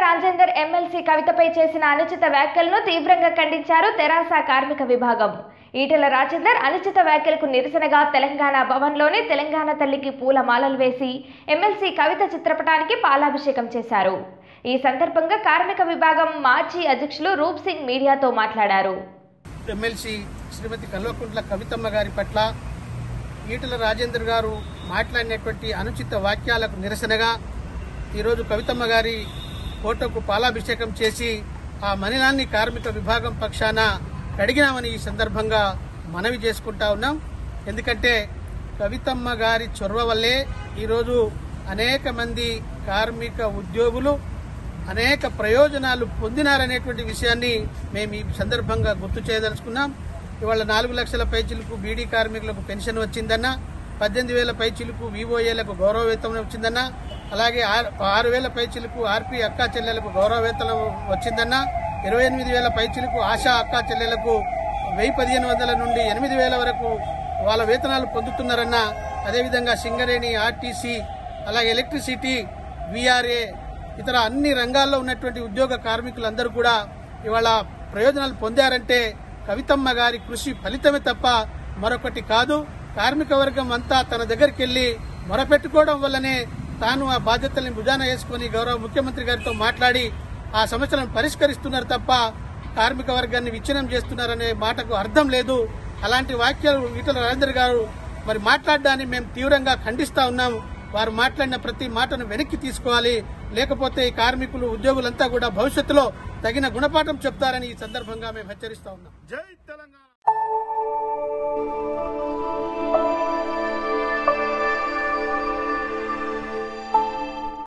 Rajender MLC కవితపై చేసిన అనుచిత వ్యాఖ్యలను తీవ్రంగా ఖండించారు తెరాస కార్మిక విభాగం ఈటెల రాజేందర్ అనుచిత వ్యాఖ్యలకు నిరసనగా తెలంగాణ భవన్లోని తెలంగాణ తల్లికి పూల మాలలు వేసి ఎమ్మెల్సీ కవిత చిత్రపటానికి పాలాభిషేకం చేశారు ఈ సందర్భంగా కార్మిక విభాగం మాజీ అధ్యక్షులు రూప్ సింగ్ మీడియాతో మాట్లాడారు ఎమ్మెల్సీ శ్రీమతి కల్వకుంట్ల కవితమ్మ గారి పట్ల ఈటల రాజేందర్ గారు మాట్లాడినటువంటి అనుచిత వాక్యాలకు నిరసనగా ఈరోజు కవితమ్మ గారి ఫోటోకు పాలాభిషేకం చేసి ఆ మనిలాన్ని కార్మిక విభాగం పక్షాన కడిగినామని ఈ సందర్భంగా మనవి చేసుకుంటా ఉన్నాం ఎందుకంటే కవితమ్మ గారి చొరవ వల్లే ఈరోజు అనేక మంది కార్మిక ఉద్యోగులు అనేక ప్రయోజనాలు పొందినారనేటువంటి విషయాన్ని మేము ఈ సందర్భంగా గుర్తు చేయదలుచుకున్నాం ఇవాళ నాలుగు లక్షల పైచిలకు బీడీ కార్మికులకు పెన్షన్ వచ్చిందన్న పద్దెనిమిది వేల పైచిలకు వివోఏలకు గౌరవ వేతనం వచ్చిందన్న అలాగే ఆరు- ఆరు వేల పైచిలకు ఆర్పీ అక్కా చెల్లెలకు గౌరవ వేతనం వచ్చిందన్న ఇరవై ఎనిమిది వేల పైచిలకు ఆశా అక్కా చెల్లెలకు వెయ్యి పదిహేను వందల నుండి ఎనిమిది వేల వరకు వాళ్ళ వేతనాలు పొందుతున్నారన్న అదేవిధంగా సింగరేణి ఆర్టీసీ అలాగే ఎలక్ట్రిసిటీ విఆర్ఏ ఇతర అన్ని రంగాల్లో ఉన్నటువంటి ఉద్యోగ కార్మికులందరూ కూడా ఇవాళ ప్రయోజనాలు పొందారంటే కవితమ్మ గారి కృషి ఫలితమే తప్ప మరొకటి కాదు కార్మిక వర్గం అంతా తన దగ్గరికి వెళ్లి మొరపెట్టుకోవడం వల్లనే తాను ఆ బాధ్యతల్ని భుజాన వేసుకుని గౌరవ ముఖ్యమంత్రి గారితో మాట్లాడి ఆ సమస్యలను పరిష్కరిస్తున్నారు తప్ప కార్మిక వర్గాన్ని విచ్ఛిన్నం చేస్తున్నారనే మాటకు అర్థం లేదు అలాంటి వాక్యాలు ఈటల రాజేందర్ గారు మరి మాట్లాడడాన్ని మేము తీవ్రంగా ఖండిస్తా ఉన్నాము వారు మాట్లాడిన ప్రతి మాటను వెనక్కి తీసుకోవాలి లేకపోతే ఈ కార్మికులు ఉద్యోగులంతా కూడా భవిష్యత్తులో తగిన గుణపాఠం చెప్తారని ఈ సందర్భంగా మేము హెచ్చరిస్తా ఉన్నాం జై తెలంగాణ